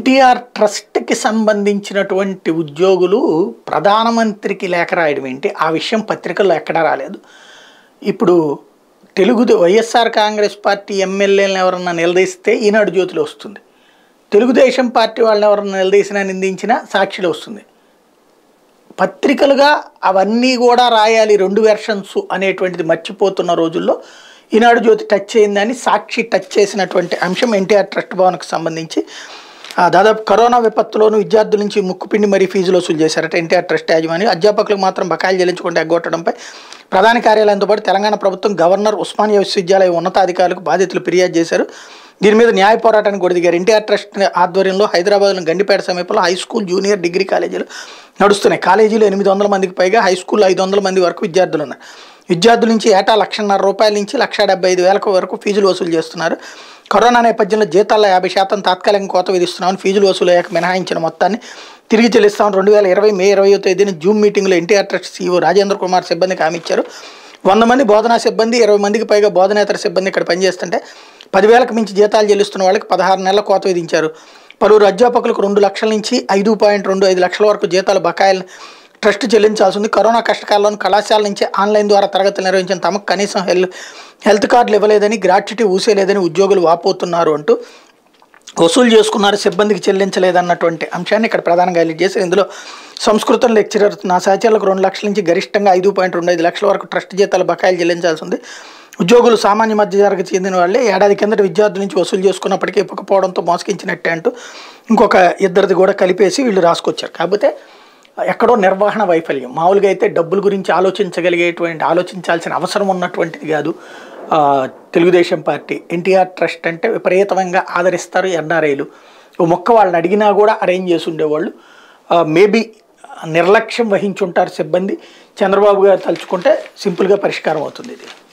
ఎన్టీఆర్ ట్రస్ట్కి సంబంధించినటువంటి ఉద్యోగులు ప్రధానమంత్రికి లేఖ రాయడం ఏంటి ఆ విషయం పత్రికల్లో ఎక్కడా రాలేదు ఇప్పుడు తెలుగు వైఎస్ఆర్ కాంగ్రెస్ పార్టీ ఎమ్మెల్యేలను ఎవరన్నా నిలదీస్తే ఈనాడు జ్యోతిలో వస్తుంది తెలుగుదేశం పార్టీ వాళ్ళని ఎవరన్నా నిలదీసినా నిందించినా సాక్షిలో వస్తుంది పత్రికలుగా అవన్నీ కూడా రాయాలి రెండు వెర్షన్స్ అనేటువంటిది మర్చిపోతున్న రోజుల్లో ఈనాడు జ్యోతి టచ్ అయిందని సాక్షి టచ్ చేసినటువంటి అంశం ఎన్టీఆర్ ట్రస్ట్ భవన్కి సంబంధించి ఆ, దాదాపు కరోనా విపత్తులోనూ విద్యార్థుల నుంచి ముక్కుపిండి మరీ ఫీజులు వసూలు చేశారట ఎన్టీఆర్ ట్రస్ట్ యాజమాన్యం అధ్యాపకులకు మాత్రం బకాయిలు చెల్లించకుండా ఎగ్గొట్టడంపై ప్రధాన కార్యాలయంతో పాటు తెలంగాణ ప్రభుత్వం గవర్నర్ ఉస్మానియా విశ్వవిద్యాలయ ఉన్నతాధికారులకు బాధితులు ఫిర్యాదు చేశారు దీని మీద న్యాయ పోరాటానికి కూడా దిగారు ఎన్టీఆర్ ట్రస్ట్ ఆధ్వర్యంలో హైదరాబాద్లోని గండిపేట సమీపంలో హై స్కూల్ జూనియర్ డిగ్రీ కాలేజీలు నడుస్తున్నాయి కాలేజీలో ఎనిమిది వందల మందికి పైగా హై స్కూల్లో ఐదు వందల మంది వరకు విద్యార్థులు ఉన్నారు విద్యార్థుల నుంచి ఏటా లక్షన్నర రూపాయల నుంచి లక్ష డెబ్బై ఐదు వేలకు వరకు ఫీజులు వసూలు చేస్తున్నారు కరోనా నేపథ్యంలో జీతాల్లో యాభై శాతం తాత్కాలిక కోత విధిస్తున్నామని ఫీజులు వసూలు అయ్యాక మినహాయించిన మొత్తాన్ని తిరిగి చెల్లిస్తామని రెండు వేల ఇరవై మే ఇరవై తేదీన జూమ్ మీటింగ్లో ఎన్టీఆర్ ట్రస్ట్ సీఈఓ రాజేంద్ర కుమార్ సిబ్బందికి హామీ ఇచ్చారు వంద మంది బోధనా సిబ్బంది ఇరవై మందికి పైగా బోధనేతర సిబ్బంది ఇక్కడ పనిచేస్తుంటే పదివేలకు మించి జీతాలు చెల్లిస్తున్న వాళ్ళకి పదహారు నెలల కోత విధించారు పలువురు అధ్యాపకులకు రెండు లక్షల నుంచి ఐదు పాయింట్ రెండు ఐదు లక్షల వరకు జీతాలు బకాయిలు ట్రస్ట్ చెల్లించాల్సి ఉంది కరోనా కష్టకాలంలో కళాశాల నుంచి ఆన్లైన్ ద్వారా తరగతులు నిర్వహించిన తమకు కనీసం హెల్ హెల్త్ కార్డులు ఇవ్వలేదని గ్రాట్యుటీ ఊసేలేదని ఉద్యోగులు వాపోతున్నారు అంటూ వసూలు చేసుకున్నారు సిబ్బందికి చెల్లించలేదన్నటువంటి అంశాన్ని ఇక్కడ ప్రధానంగా హైలైట్ చేశారు ఇందులో సంస్కృతం లెక్చరర్ నా సహచరులకు రెండు లక్షల నుంచి గరిష్టంగా ఐదు పాయింట్ రెండు ఐదు లక్షల వరకు ట్రస్ట్ జీతాలు బకాయిలు చెల్లించాల్సి ఉంది ఉద్యోగులు సామాన్య మధ్య తరగతి చెందిన వాళ్ళే ఏడాది కిందట విద్యార్థుల నుంచి వసూలు చేసుకున్నప్పటికీ ఇవ్వకపోవడంతో మోసగించినట్టే అంటూ ఇంకొక ఇద్దరిది కూడా కలిపేసి వీళ్ళు రాసుకొచ్చారు కాకపోతే ఎక్కడో నిర్వహణ వైఫల్యం మామూలుగా అయితే డబ్బుల గురించి ఆలోచించగలిగేటువంటి ఆలోచించాల్సిన అవసరం ఉన్నటువంటిది కాదు ఆ, తెలుగుదేశం పార్టీ ఎన్టీఆర్ ట్రస్ట్ అంటే విపరీతంగా ఆదరిస్తారు ఎన్ఆర్ఐలు ఓ మొక్క వాళ్ళని అడిగినా కూడా అరేంజ్ చేసి ఉండేవాళ్ళు మేబీ నిర్లక్ష్యం వహించుంటారు సిబ్బంది చంద్రబాబు గారు తలుచుకుంటే సింపుల్గా పరిష్కారం అవుతుంది ఇది